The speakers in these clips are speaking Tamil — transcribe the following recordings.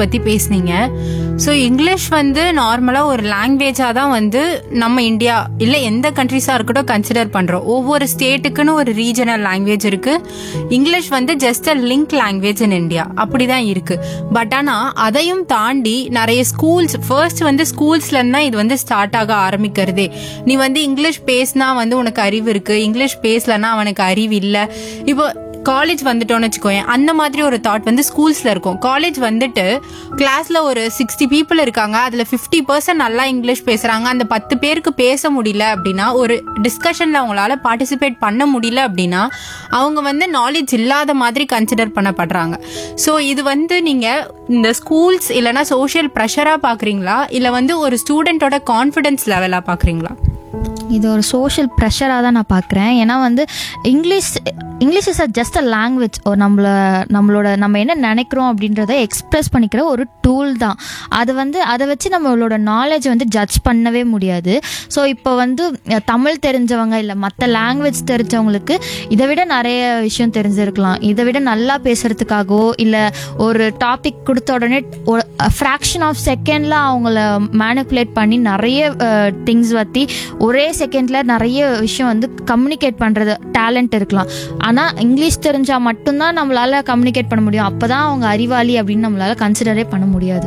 பத்தி பேசுனீங்க ஸோ இங்கிலீஷ் வந்து நார்மலா ஒரு லாங்குவேஜா தான் வந்து நம்ம இந்தியா இல்ல எந்த கண்ட்ரிஸா இருக்கட்டும் கன்சிடர் பண்றோம் ஒவ்வொரு ஸ்டேட்டுக்குன்னு ஒரு ரீஜனல் லாங்குவேஜ் இருக்கு இங்கிலீஷ் வந்து just a link language in India அப்படிதான் இருக்கு பட் ஆனா அதையும் தாண்டி நிறைய ஸ்கூல்ஸ் ஃபர்ஸ்ட் வந்து ஸ்கூல்ஸ்ல இருந்து தான் இது வந்து ஸ்டார்ட் ஆக ஆரம்பிக்கிறதே நீ வந்து இங்கிலீஷ் பேசினா வந்து உனக்கு அறிவு இருக்கு இங்கிலீஷ் பேசலன்னா அவனுக்கு அறிவு இல்ல இப்போ காலேஜ் வந்துட்டோம்னு வச்சுக்கோயேன் அந்த மாதிரி ஒரு தாட் வந்து ஸ்கூல்ஸ்ல இருக்கும் காலேஜ் வந்துட்டு கிளாஸ்ல ஒரு சிக்ஸ்டி பீப்புள் இருக்காங்க அதுல ஃபிஃப்டி பர்சன்ட் நல்லா இங்கிலீஷ் பேசுறாங்க அந்த பத்து பேருக்கு பேச முடியல அப்படின்னா ஒரு டிஸ்கஷன்ல அவங்களால பார்ட்டிசிபேட் பண்ண முடியல அப்படின்னா அவங்க வந்து நாலேஜ் இல்லாத மாதிரி கன்சிடர் பண்ணப்படுறாங்க ஸோ இது வந்து நீங்க இந்த ஸ்கூல்ஸ் இல்லைன்னா சோஷியல் ப்ரெஷரா பாக்குறீங்களா இல்ல வந்து ஒரு ஸ்டூடெண்டோட கான்ஃபிடன்ஸ் லெவலா பாக்குறீங்களா இது ஒரு சோஷியல் ப்ரெஷராக தான் நான் பார்க்குறேன் ஏன்னா வந்து English English is a just a language ஒரு நம்மள நம்மளோட நம்ம என்ன நினைக்கிறோம் அப்படின்றத எக்ஸ்பிரஸ் பண்ணிக்கிற ஒரு டூல் தான் அது வந்து அதை வச்சு நம்மளோட நாலேஜ் வந்து ஜட்ஜ் பண்ணவே முடியாது ஸோ இப்போ வந்து அஹ், தமிழ் தெரிஞ்சவங்க இல்லை மற்ற லாங்குவேஜ் தெரிஞ்சவங்களுக்கு இதை விட நிறைய விஷயம் தெரிஞ்சிருக்கலாம் இதை விட நல்லா பேசுறதுக்காகவோ இல்லை ஒரு டாபிக் கொடுத்த உடனே ஒரு ஃப்ராக்ஷன் ஆஃப் செகண்டில் அவங்கள மேனிப்புலேட் பண்ணி நிறைய திங்ஸ் பற்றி ஒரே செகண்டில் நிறைய விஷயம் வந்து கம்யூனிகேட் பண்ணுறது டேலண்ட் இருக்கலாம் ஆனால் இங்கிலீஷ் தெரிஞ்சால் மட்டும்தான் நம்மளால் கம்யூனிகேட் பண்ண முடியும் அப்போ தான் அவங்க அறிவாளி அப்படின்னு நம்மளால் கன்சிடரே பண்ண முடியாது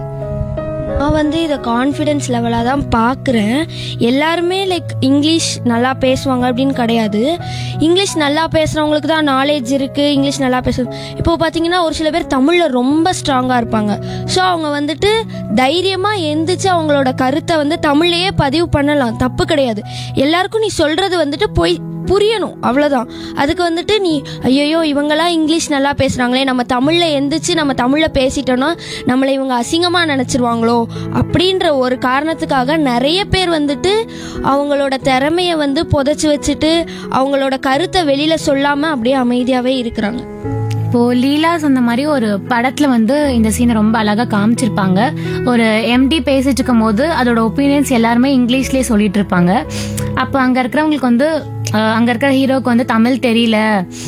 நான் வந்து இதை கான்ஃபிடென்ஸ் லெவலாக தான் பார்க்குறேன் எல்லாருமே லைக் இங்கிலீஷ் நல்லா பேசுவாங்க அப்படின்னு கிடையாது இங்கிலீஷ் நல்லா பேசுகிறவங்களுக்கு தான் நாலேஜ் இருக்குது இங்கிலீஷ் நல்லா பேச இப்போ பார்த்தீங்கன்னா ஒரு சில பேர் தமிழில் ரொம்ப ஸ்ட்ராங்காக இருப்பாங்க ஸோ அவங்க வந்துட்டு தைரியமாக எந்திரிச்சு அவங்களோட கருத்தை வந்து தமிழ்லேயே பதிவு பண்ணலாம் தப்பு கிடையாது எல்லாருக்கும் நீ சொல்கிறது வந்துட்டு போய் புரியணும் அவ்வளோதான் அதுக்கு வந்துட்டு நீ ஐயோ இவங்கெல்லாம் இங்கிலீஷ் நல்லா பேசுகிறாங்களே நம்ம தமிழில் எந்திரிச்சு நம்ம தமிழில் பேசிட்டோன்னா நம்மளை இவங்க அசிங்கமாக நினச்சிருவாங்களோ அப்படின்ற ஒரு காரணத்துக்காக நிறைய பேர் வந்துட்டு அவங்களோட திறமையை வந்து புதைச்சி வச்சுட்டு அவங்களோட கருத்தை வெளியில் சொல்லாமல் அப்படியே அமைதியாகவே இருக்கிறாங்க இப்போ லீலா சொன்ன மாதிரி ஒரு படத்துல வந்து இந்த சீனை ரொம்ப அழகா காமிச்சிருப்பாங்க ஒரு எம்டி பேசிட்டு இருக்கும் போது அதோட ஒப்பீனியன்ஸ் எல்லாருமே இங்கிலீஷ்லயே சொல்லிட்டு இருப்பாங்க அப்போ அங்க இருக்கிறவங்களுக்கு வந்து அஹ், அங்க இருக்கிற ஹீரோக்கு வந்து தமிழ் தெரியல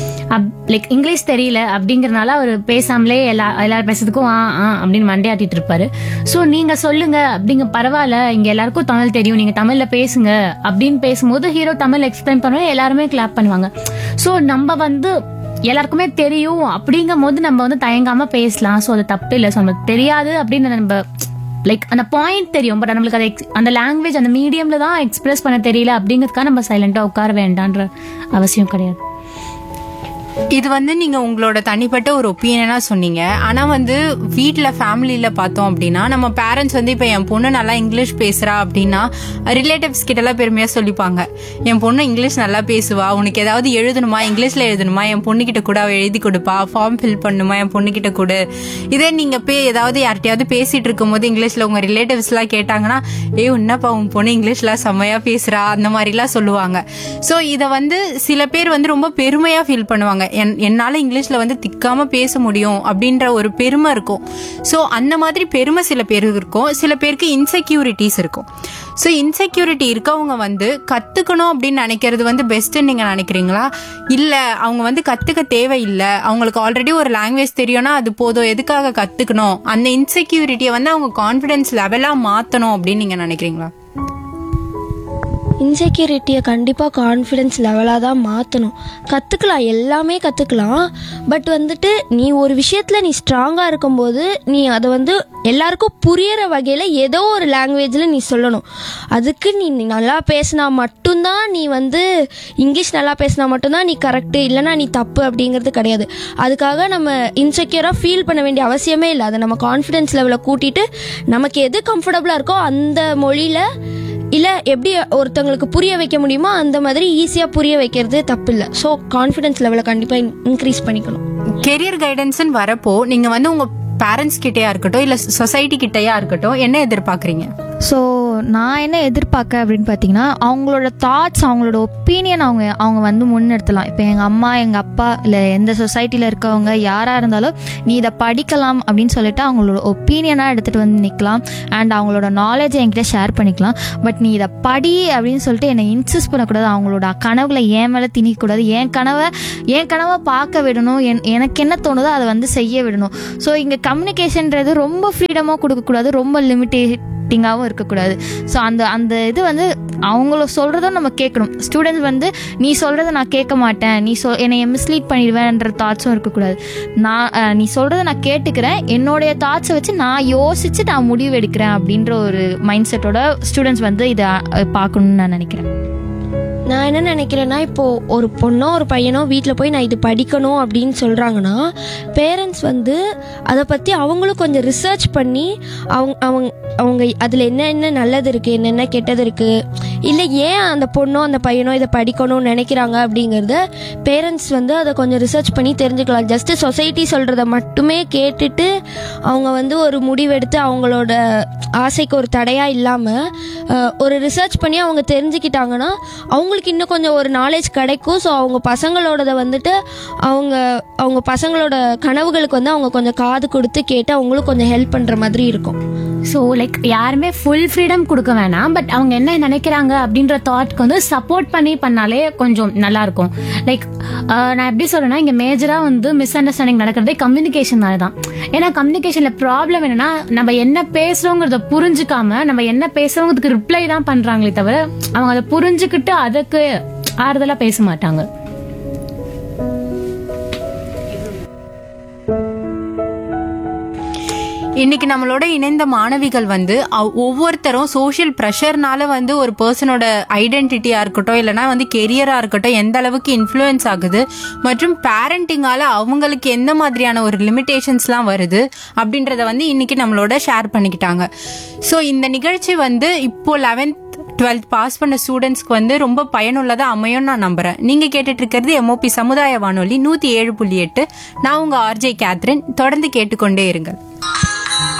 லைக் இங்கிலீஷ் தெரியல அப்படிங்கறனால அவர் பேசாமலே எல்லா எல்லாரும் பேசுறதுக்கும் ஆ ஆ அப்படின்னு மண்டையாட்டிட்டு இருப்பாரு ஸோ நீங்க சொல்லுங்க அப்படிங்க பரவாயில்ல இங்க எல்லாருக்கும் தமிழ் தெரியும் நீங்க தமிழ்ல பேசுங்க அப்படின்னு பேசும்போது ஹீரோ தமிழ் எக்ஸ்பிளைன் பண்ணுவோம் எல்லாருமே கிளாப் பண்ணுவாங்க ஸோ நம்ம வந்து எல்லாருக்குமே தெரியும் அப்படிங்கும் போது நம்ம வந்து தயங்காம பேசலாம் ஸோ அது தப்பு இல்லை ஸோ நமக்கு தெரியாது அப்படின்னு நம்ம லைக் அந்த பாயிண்ட் தெரியும் பட் நம்மளுக்கு அதை ex- அந்த லாங்குவேஜ் அந்த மீடியம்ல தான் எக்ஸ்பிரஸ் பண்ண தெரியல அப்படிங்கிறதுக்காக நம்ம சைலண்டா உட்கார வேண்டான்ற அவசியம் கிடையாது இது வந்து நீங்க உங்களோட தனிப்பட்ட ஒரு ஒப்பீனியனா சொன்னீங்க ஆனா வந்து வீட்ல ஃபேமிலியில பார்த்தோம் அப்படின்னா நம்ம பேரண்ட்ஸ் வந்து இப்ப என் பொண்ணு நல்லா இங்கிலீஷ் பேசுறா அப்படின்னா ரிலேட்டிவ்ஸ் கிட்ட எல்லாம் பெருமையா சொல்லிப்பாங்க என் பொண்ணு இங்கிலீஷ் நல்லா பேசுவா உனக்கு ஏதாவது எழுதணுமா இங்கிலீஷ்ல எழுதணுமா என் பொண்ணு கிட்ட கூட அவ எழுதி கொடுப்பா ஃபார்ம் ஃபில் பண்ணுமா என் பொண்ணு கிட்ட கொடு இதே நீங்க பே ஏதாவது யார்கிட்டயாவது பேசிட்டு இருக்கும்போது இங்கிலீஷ்ல உங்க ரிலேட்டிவ்ஸ் எல்லாம் கேட்டாங்கன்னா ஏய் என்னப்பா உன் பொண்ணு இங்கிலீஷ்ல செம்மையா பேசுறா அந்த மாதிரி எல்லாம் சொல்லுவாங்க சோ இத வந்து சில பேர் வந்து ரொம்ப பெருமையா ஃபீல் பண்ணுவாங்க என்- என்னால இங்கிலீஷ்ல வந்து திக்காம பேச முடியும் அப்படின்ற ஒரு பெருமை இருக்கும் சோ அந்த மாதிரி பெருமை சில பேருக்கு இருக்கும் சில பேருக்கு இன்செக்யூரிட்டிஸ் இருக்கும் சோ இன்செக்யூரிட்டி இருக்கவங்க வந்து கத்துக்கணும் அப்படின்னு நினைக்கிறது வந்து பெஸ்ட் நீங்க நினைக்கிறீங்களா இல்ல அவங்க வந்து கத்துக்க தேவையில்லை அவங்களுக்கு ஆல்ரெடி ஒரு லாங்குவேஜ் தெரியும்னா அது போதும் எதுக்காக கத்துக்கணும் அந்த இன்செக்யூரிட்டியை வந்து அவங்க கான்ஃபிடன்ஸ் லெவலா மாத்தணும் அப்படின்னு நீங்க நினைக்கிறீங்களா இன்செக்யூரிட்டியை கண்டிப்பாக கான்ஃபிடென்ஸ் லெவலாக தான் மாற்றணும் கற்றுக்கலாம் எல்லாமே கற்றுக்கலாம் பட் வந்துட்டு நீ ஒரு விஷயத்தில் நீ ஸ்ட்ராங்காக இருக்கும்போது நீ அதை வந்து எல்லாருக்கும் புரியற வகையில் ஏதோ ஒரு லாங்குவேஜில் நீ சொல்லணும் அதுக்கு நீ நீ நல்லா பேசினா மட்டும்தான் நீ வந்து இங்கிலீஷ் நல்லா பேசினா மட்டும்தான் நீ கரெக்டு இல்லைனா நீ தப்பு அப்படிங்கிறது கிடையாது அதுக்காக நம்ம இன்செக்யூராக ஃபீல் பண்ண வேண்டிய அவசியமே இல்லை அதை நம்ம கான்ஃபிடென்ஸ் லெவலை கூட்டிட்டு நமக்கு எது கம்ஃபர்டபுளாக இருக்கோ அந்த மொழியில் இல்லை எப்படி ஒருத்தவங்களுக்கு புரிய வைக்க முடியுமோ அந்த மாதிரி ஈஸியாக புரிய வைக்கிறது தப்பு இல்லை ஸோ கான்ஃபிடன்ஸ் லெவலை கண்டிப்பாக இன்க்ரீஸ் பண்ணிக்கணும் கெரியர் கைடன்ஸ்னு வரப்போ நீங்க வந்து உங்க பேரண்ட்ஸ் கிட்டயா இருக்கட்டும் இல்ல சொசைட்டி கிட்டயா இருக்கட்டும் என்ன எதிர்பார்க்கறீங்க ஸோ நான் என்ன எதிர்பார்க்க அப்படின்னு பார்த்தீங்கன்னா அவங்களோட தாட்ஸ் அவங்களோட ஒப்பீனியன் அவங்க அவங்க வந்து முன்னெடுத்தலாம் இப்போ எங்கள் அம்மா எங்கள் அப்பா இல்லை எந்த சொசைட்டியில் இருக்கவங்க யாராக இருந்தாலும் நீ இதை படிக்கலாம் அப்படின்னு சொல்லிட்டு அவங்களோட ஒப்பீனியனாக எடுத்துகிட்டு வந்து நிற்கலாம் அண்ட் அவங்களோட நாலேஜை என்கிட்ட ஷேர் பண்ணிக்கலாம் பட் நீ இதை படி அப்படின்னு சொல்லிட்டு என்னை இன்சிஸ்ட் பண்ணக்கூடாது அவங்களோட கனவுகளை என் மேலே திணிக்கக்கூடாது என் கனவை என் கனவை பார்க்க விடணும் என் எனக்கு என்ன தோணுதோ அதை வந்து செய்ய விடணும் ஸோ இங்கே கம்யூனிகேஷன்ன்றது ரொம்ப ஃப்ரீடமாக கொடுக்கக்கூடாது ரொம்ப லிமிட்டேட்டிங்காகவும் இருக்கக்கூடாது ஸோ அந்த அந்த இது வந்து அவங்கள சொல்கிறதும் நம்ம கேட்கணும் ஸ்டூடெண்ட்ஸ் வந்து நீ சொல்கிறத நான் கேட்க மாட்டேன் நீ சொல் என்னை மிஸ்லீட் பண்ணிடுவேன்ற தாட்ஸும் இருக்கக்கூடாது நான் அஹ், நீ சொல்கிறத நான் கேட்டுக்கிறேன் என்னுடைய தாட்ஸை வச்சு நான் யோசித்து நான் முடிவு எடுக்கிறேன் அப்படின்ற ஒரு மைண்ட் செட்டோட ஸ்டூடெண்ட்ஸ் வந்து இதை அஹ், பார்க்கணும்னு நான் நினைக்கிறேன் நான் என்ன நினைக்கிறேன்னா இப்போ ஒரு பொண்ணோ ஒரு பையனோ வீட்டில் போய் நான் இது படிக்கணும் அப்படின்னு சொல்கிறாங்கன்னா பேரண்ட்ஸ் வந்து அதை பற்றி அவங்களும் கொஞ்சம் ரிசர்ச் பண்ணி அவங்க அவங்க அவங்க அதில் என்ன என்ன நல்லது இருக்குது என்னென்ன கெட்டது இருக்குது இல்லை ஏன் அந்த பொண்ணோ அந்த பையனோ இதை படிக்கணும்னு நினைக்கிறாங்க அப்படிங்கிறத பேரண்ட்ஸ் வந்து அதை கொஞ்சம் ரிசர்ச் பண்ணி தெரிஞ்சுக்கலாம் ஜஸ்ட்டு சொசைட்டி சொல்கிறத மட்டுமே கேட்டுட்டு அவங்க வந்து ஒரு முடிவெடுத்து அவங்களோட ஆசைக்கு ஒரு தடையாக இல்லாமல் ஒரு ரிசர்ச் பண்ணி அவங்க தெரிஞ்சுக்கிட்டாங்கன்னா அவங்களுக்கு இன்னும் கொஞ்சம் ஒரு நாலேஜ் கிடைக்கும் ஸோ அவங்க பசங்களோடத வந்துட்டு அவங்க அவங்க பசங்களோட கனவுகளுக்கு வந்து அவங்க கொஞ்சம் காது கொடுத்து கேட்டு அவங்களும் கொஞ்சம் ஹெல்ப் பண்ணுற மாதிரி இருக்கும் ஸோ லைக் யாருமே ஃபுல் ஃப்ரீடம் கொடுக்க வேணாம் பட் அவங்க என்ன நினைக்கிறாங்க அப்படின்ற தாட்க்கு வந்து சப்போர்ட் பண்ணி பண்ணாலே கொஞ்சம் நல்லா இருக்கும் லைக் நான் எப்படி சொல்றேன்னா இங்க மேஜரா வந்து மிஸ் அண்டர்ஸ்டாண்டிங் நடக்கிறதே கம்யூனிகேஷனால தான் ஏன்னா கம்யூனிகேஷன்ல ப்ராப்ளம் என்னன்னா நம்ம என்ன பேசுறோங்கிறத புரிஞ்சுக்காம நம்ம என்ன பேசுறோங்கிறதுக்கு ரிப்ளை தான் பண்றாங்களே தவிர அவங்க அதை புரிஞ்சுக்கிட்டு அதுக்கு ஆறுதலா பேச மாட்டாங்க இன்னைக்கு நம்மளோட இணைந்த மாணவிகள் வந்து அவ்- ஒவ்வொருத்தரும் சோஷியல் ப்ரெஷர்னால வந்து ஒரு பர்சனோட ஐடென்டிட்டியா இருக்கட்டும் இல்லைனா வந்து கெரியரா இருக்கட்டும் எந்த அளவுக்கு இன்ஃப்ளூயன்ஸ் ஆகுது மற்றும் பேரண்டிங்கால அவங்களுக்கு எந்த மாதிரியான ஒரு லிமிடேஷன்ஸ்லாம் வருது அப்படின்றத வந்து இன்னைக்கு நம்மளோட ஷேர் பண்ணிக்கிட்டாங்க ஸோ இந்த நிகழ்ச்சி வந்து இப்போ லெவன்த் டுவெல்த் பாஸ் பண்ண ஸ்டூடெண்ட்ஸ்க்கு வந்து ரொம்ப பயனுள்ளதா அமையும் நான் நம்புறேன் நீங்க கேட்டுட்டு இருக்கிறது எம்ஓபி சமுதாய வானொலி நூத்தி ஏழு புள்ளி எட்டு நான் உங்க ஆர்ஜே கேத்ரின் தொடர்ந்து கேட்டுக்கொண்டே இருங்கள்